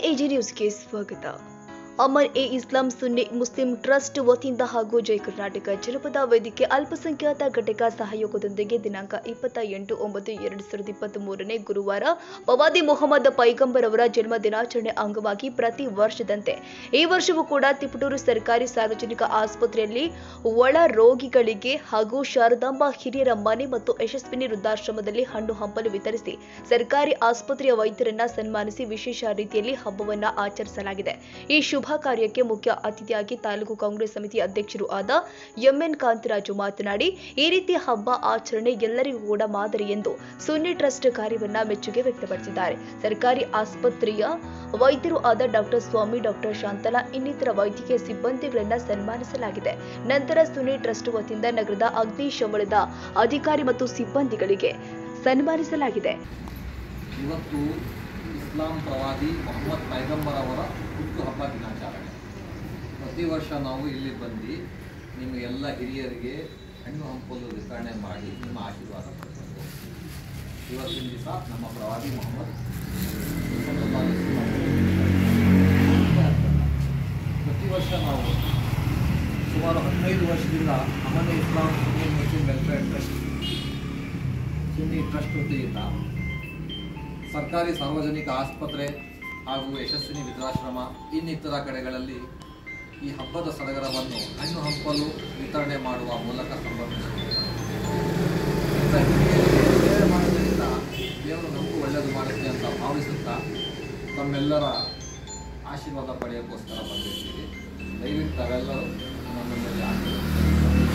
AG ನ್ಯೂಸ್ಗೆ ಸ್ವಾಗತ Amar e Islam Sunni Muslim trust ವತಿಯಿಂದ ಹಾಗೂ ಜೈ ಕರ್ನಾಟಕ ಜನಪದ ವೇದಿಕೆ ಅಲ್ಪಸಂಖ್ಯಾತ ಘಟಕ ಸಹಯೋಗದೊಂದಿಗೆ ದಿನಾಂಕ ಇಪ್ಪತ್ತ ಎಂಟು ಒಂಬತ್ತು ಎರಡು ಸಾವಿರದ ಇಪ್ಪತ್ತ್ ಮೂರನೇ ಗುರುವಾರ ಪವಾದಿ ಮೊಹಮ್ಮದ್ ಪೈಗಂಬರ್ ಅವರ ಜನ್ಮ ದಿನಾಚರಣೆ ಅಂಗವಾಗಿ ಪ್ರತಿ ವರ್ಷದಂತೆ ಈ ವರ್ಷವೂ ಕೂಡ ತಿಪಟೂರು ಸರ್ಕಾರಿ ಸಾರ್ವಜನಿಕ ಆಸ್ಪತ್ರೆಯಲ್ಲಿ ಒಳ ರೋಗಿಗಳಿಗೆ ಹಾಗೂ ಶಾರದಾಂಬ ಹಿರಿಯರ ಮನೆ ಮತ್ತು ಯಶಸ್ವಿನಿ ವೃದ್ಧಾಶ್ರಮದಲ್ಲಿ ಹಣ್ಣು ಹಂಪಲು ವಿತರಿಸಿ ಸರ್ಕಾರಿ ಆಸ್ಪತ್ರೆಯ ವೈದ್ಯರನ್ನ ಸನ್ಮಾನಿಸಿ ವಿಶೇಷ ರೀತಿಯಲ್ಲಿ ಹಬ್ಬವನ್ನ ಆಚರಿಸಲಾಗಿದೆ ಈ ಶುಭ ಕಾರ್ಯಕ್ಕೆ ಮುಖ್ಯ ಅತಿಥಿಯಾಗಿ ತಾಲೂಕು ಕಾಂಗ್ರೆಸ್ ಸಮಿತಿ ಅಧ್ಯಕ್ಷರು ಆದ ಎಂಎನ್ ಕಾಂತರಾಜು ಮಾತನಾಡಿ ಈ ರೀತಿಯ ಹಬ್ಬ ಆಚರಣೆ ಎಲ್ಲರಿಗೂ ಕೂಡ ಮಾದರಿ ಎಂದು ಸುನ್ನಿ ಟ್ರಸ್ಟ್ ಕಾರ್ಯವನ್ನ ಮೆಚ್ಚುಗೆ ವ್ಯಕ್ತಪಡಿಸಿದ್ದಾರೆ ಸರ್ಕಾರಿ ಆಸ್ಪತ್ರೆಯ ವೈದ್ಯರು ಆದ ಡಾಕ್ಟರ್ ಸ್ವಾಮಿ ಡಾಕ್ಟರ್ ಶಾಂತಲಾ ಇನ್ನಿತರ ವೈದ್ಯಕೀಯ ಸಿಬ್ಬಂದಿಗಳನ್ನ ಸನ್ಮಾನಿಸಲಾಗಿದೆ ನಂತರ ಸುನ್ನಿ ಟ್ರಸ್ಟ್ ವತಿಯಿಂದ ನಗರದ ಅಗ್ನಿಶಮನದ ಅಧಿಕಾರಿ ಮತ್ತು ಸಿಬ್ಬಂದಿಗಳಿಗೆ ಸನ್ಮಾನಿಸಲಾಗಿದೆ ಇವತ್ತು ಇಸ್ಲಾಂ ಪ್ರವಾದಿ ಮೊಹಮ್ಮದ್ ಪೈಗಂಬರ್ ಅವರ ಹುಟ್ಟುಹಬ್ಬ ದಿನಾಚರಣೆ ಪ್ರತಿ ವರ್ಷ ನಾವು ಇಲ್ಲಿ ಬಂದು ನಿಮ್ಮ ಎಲ್ಲ ಹಿರಿಯರಿಗೆ ಹಣ್ಣು ಹಂಪಲು ವಿತರಣೆ ಮಾಡಿ ನಿಮ್ಮ ಆಶೀರ್ವಾದ ಪಡ್ಕೊಂಡು ಇವತ್ತಿನ ದಿವಸ ನಮ್ಮ ಪ್ರವಾದಿ ಮೊಹಮ್ಮದ್ ಸಲ್ಲಲ್ಲಾಹು ಅಲೈಹಿ ವಸಲ್ಲಂ ಪ್ರತಿ ವರ್ಷ ನಾವು ಸುಮಾರು ಹದಿನೈದು ವರ್ಷದಿಂದ Aman e Islam Sunni Muslim welfare trust Sunni trust ವತಿಯಿಂದ ಸರ್ಕಾರಿ ಸಾರ್ವಜನಿಕ ಆಸ್ಪತ್ರೆ ಹಾಗೂ ಯಶಸ್ವಿನಿ ವೃದ್ಧಾಶ್ರಮ ಇನ್ನಿತರ ಕಡೆಗಳಲ್ಲಿ ಈ ಹಬ್ಬದ ಸಡಗರವನ್ನು ಹಣ್ಣು ಹಂಪಲು ವಿತರಣೆ ಮಾಡುವ ಮೂಲಕ ಸಂಭ್ರಮಿಸುತ್ತದೆ ಇಂಥ ಹಿರಿಯರಿಗೆ ಸೇವೆ ಮಾಡೋದ್ರಿಂದ ದೇವರು ನಮಗೂ ಒಳ್ಳೆಯದು ಮಾಡುತ್ತೆ ಅಂತ ಭಾವಿಸುತ್ತಾ ತಮ್ಮೆಲ್ಲರ ಆಶೀರ್ವಾದ ಪಡೆಯೋಕ್ಕೋಸ್ಕರ ಬಂದಿರ್ತೀವಿ ದಯವಿಟ್ಟು ತಾವೆಲ್ಲರೂ ನಮ್ಮ ಮೇಲೆ ಆಶೀರ್ವಾದ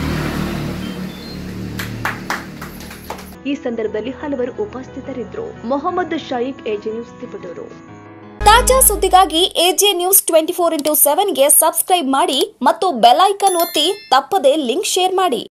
ಈ ಸಂದರ್ಭದಲ್ಲಿ ಹಲವರು ಉಪಸ್ಥಿತರಿದ್ದರು ಮೊಹಮ್ಮದ್ ಶಾಯಿಕ್ ಎಜೆ ನ್ಯೂಸ್ ತಿಪಟೂರು ತಾಜಾ ಸುದ್ದಿಗಾಗಿ AJ news twenty four into ಸೆವೆನ್ಗೆ ಸಬ್ಸ್ಕ್ರೈಬ್ ಮಾಡಿ ಮತ್ತು ಬೆಲ್ ಐಕಾನ್ ಒತ್ತಿ ತಪ್ಪದೇ ಲಿಂಕ್ ಶೇರ್ ಮಾಡಿ